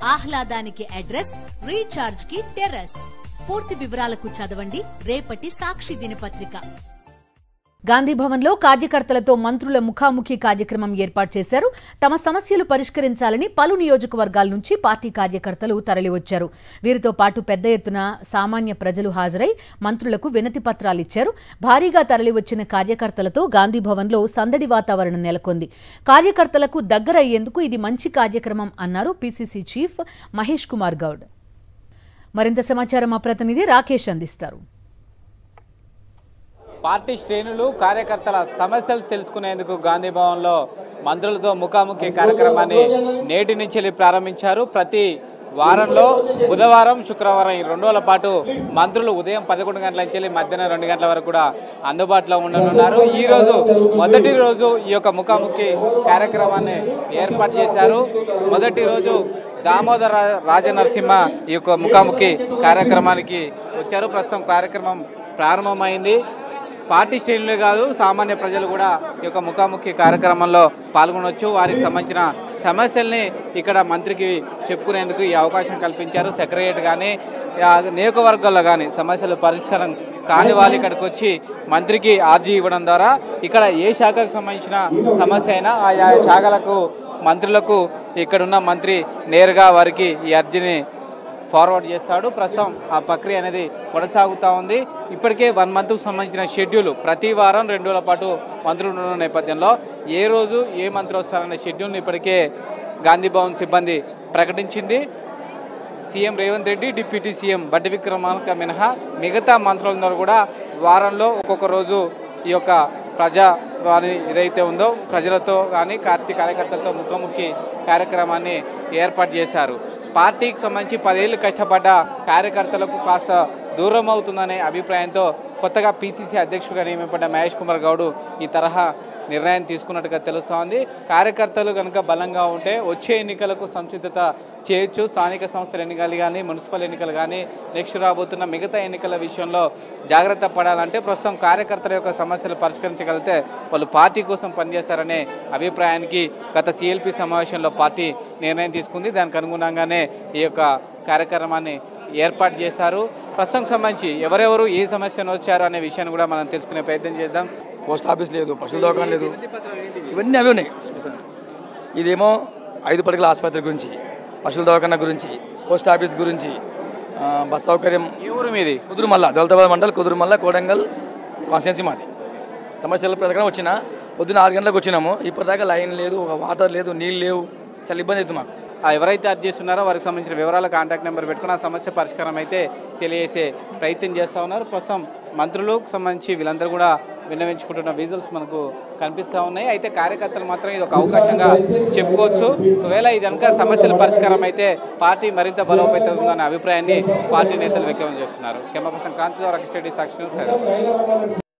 ఆహ్లాదానికి address recharge కి terrace పూర్తి వివరాలకు చదవండి రేపటి సాక్షి దినపత్రిక గాంధీ భవన్లో కార్యకర్తలతో మంత్రుల ముఖాముఖి కార్యక్రమం ఏర్పాటు చేశారు తమ సమస్యలు పరిష్కరించాలని పలు నియోజకవర్గాల నుంచి పార్టీ కార్యకర్తలు తరలివచ్చారు వీరితో పాటు పెద్ద ఎత్తున సామాన్య ప్రజలు హాజరై మంత్రులకు వినతి పత్రాలిచ్చారు భారీగా తరలివచ్చిన కార్యకర్తలతో గాంధీ భవన్లో సందడి వాతావరణం నెలకొంది కార్యకర్తలకు దగ్గర అయ్యేందుకు ఇది మంచి కార్యక్రమం అన్నారు పీసీసీ చీఫ్ మహేష్ కుమార్ గౌడ్ మరింత సమాచారం మా ప్రతినిధి రాకేష్ అందిస్తారు పార్టీ శ్రేణులు కార్యకర్తల సమస్యలు తెలుసుకునేందుకు గాంధీ భవన్లో మంత్రులతో ముఖాముఖి కార్యక్రమాన్ని నేటి నుంచి వెళ్ళి ప్రారంభించారు ప్రతి వారంలో బుధవారం శుక్రవారం ఈ రెండు రోజుల పాటు మంత్రులు ఉదయం పదకొండు గంటల నుంచి వెళ్ళి మధ్యాహ్నం రెండు గంటల వరకు కూడా అందుబాటులో ఉండనున్నారు ఈ రోజు మొదటి రోజు ఈ యొక్క ముఖాముఖి కార్యక్రమాన్ని ఏర్పాటు చేశారు మొదటి రోజు దామోదర రాజనరసింహ ఈ యొక్క ముఖాముఖి కార్యక్రమానికి వచ్చారు ప్రస్తుతం కార్యక్రమం ప్రారంభమైంది పార్టీ శ్రేణులే కాదు సామాన్య ప్రజలు కూడా ఈ యొక్క ముఖాముఖి కార్యక్రమంలో పాల్గొనవచ్చు వారికి సంబంధించిన సమస్యల్ని ఇక్కడ మంత్రికి చెప్పుకునేందుకు ఈ అవకాశం కల్పించారు సెక్రటరియట్ కానీ ఆ నియోజకవర్గాల్లో కానీ సమస్యలు పరిష్కారం కాని వాళ్ళు ఇక్కడికి వచ్చి మంత్రికి ఆర్జీ ఇవ్వడం ద్వారా ఇక్కడ ఏ శాఖకు సంబంధించిన సమస్య అయినా ఆయా శాఖలకు మంత్రులకు ఇక్కడున్న మంత్రి నేరుగా వారికి ఈ అర్జీని ఫార్వర్డ్ చేస్తాడు ప్రస్తుతం ఆ ప్రక్రియ అనేది కొనసాగుతూ ఉంది ఇప్పటికే వన్ మంత్కు సంబంధించిన షెడ్యూల్ ప్రతి వారం రెండు రోజుల పాటు మంత్రులు ఉన్న నేపథ్యంలో ఏ రోజు ఏ మంత్రి వస్తారనే షెడ్యూల్ని ఇప్పటికే గాంధీ భవన్ సిబ్బంది ప్రకటించింది CM Revanth Reddy deputy CM Bhatti Vikramarka మినహా మిగతా మంత్రులందరూ కూడా వారంలో ఒక్కొక్క రోజు ఈ యొక్క ప్రజా వారి ఏదైతే ఉందో ప్రజలతో కానీ పార్టీ కార్యకర్తలతో ముఖాముఖి కార్యక్రమాన్ని ఏర్పాటు చేశారు పార్టీకి సంబంధించి పదేళ్ళు కష్టపడ్డ కార్యకర్తలకు కాస్త దూరం అవుతుందనే అభిప్రాయంతో కొత్తగా పీసీసీ అధ్యక్షుడిగా నియమింపడ్డ మహేష్ కుమార్ గౌడ్ ఈ తరహా నిర్ణయం తీసుకున్నట్టుగా తెలుస్తోంది కార్యకర్తలు కనుక బలంగా ఉంటే వచ్చే ఎన్నికలకు సంసిద్ధత చేయొచ్చు స్థానిక సంస్థల ఎన్నికలు కానీ మున్సిపల్ ఎన్నికలు కానీ నెక్స్ట్ రాబోతున్న మిగతా ఎన్నికల విషయంలో జాగ్రత్త పడాలంటే ప్రస్తుతం కార్యకర్తల యొక్క సమస్యలు పరిష్కరించగలిగితే వాళ్ళు పార్టీ కోసం పనిచేస్తారనే అభిప్రాయానికి గత సిఎల్పి సమావేశంలో పార్టీ నిర్ణయం తీసుకుంది దానికి అనుగుణంగానే ఈ యొక్క కార్యక్రమాన్ని ఏర్పాటు చేశారు ప్రస్తుతం సంబంధించి ఎవరెవరు ఏ సమస్యను వచ్చారు అనే విషయాన్ని కూడా మనం తెలుసుకునే ప్రయత్నం చేద్దాం పోస్ట్ ఆఫీస్ లేదు పశువుల దవాఖాన లేదు ఇవన్నీ అవి ఉన్నాయి ఇదేమో ఐదు పడకల ఆసుపత్రి గురించి పశువుల దవాఖాన గురించి పోస్ట్ ఆఫీస్ గురించి ఆ, బస్ సౌకర్యం ఏ ఊరు మీది కుదురుమల్ల దళితాబాద్ మండల్ కుదురుమల్ల కోడంగల్ కాన్స్టిట్యున్సీ మాది సమస్యల ప్రకారం వచ్చిన పొద్దున్న ఆరు గంటలకు వచ్చినాము ఇప్పటిదాకా లైన్ లేదు ఒక వాటర్ లేదు నీళ్ళు లేవు చాలా ఇబ్బంది అవుతుంది మాకు ఆ ఎవరైతే అర్జీ చేస్తున్నారో వారికి సంబంధించిన వివరాల కాంటాక్ట్ నెంబర్ పెట్టుకుని ఆ సమస్య పరిష్కారం అయితే తెలియజేసే ప్రయత్నం చేస్తూ ఉన్నారు ప్రస్తుతం మంత్రులకు సంబంధించి వీళ్ళందరూ కూడా విన్నవించుకుంటున్న విజువల్స్ మనకు కనిపిస్తూ ఉన్నాయి అయితే కార్యకర్తలు మాత్రం ఇది ఒక అవకాశంగా చెప్పుకోవచ్చు ఒకవేళ ఇది కనుక సమస్యల పరిష్కారం అయితే పార్టీ మరింత బలోపేతుందనే అభిప్రాయాన్ని పార్టీ నేతలు వ్యక్తం చేస్తున్నారు కెమెరా పర్సన్ క్రాంతి ద్వారా సాక్షి న్యూస్ హైదరాబాద్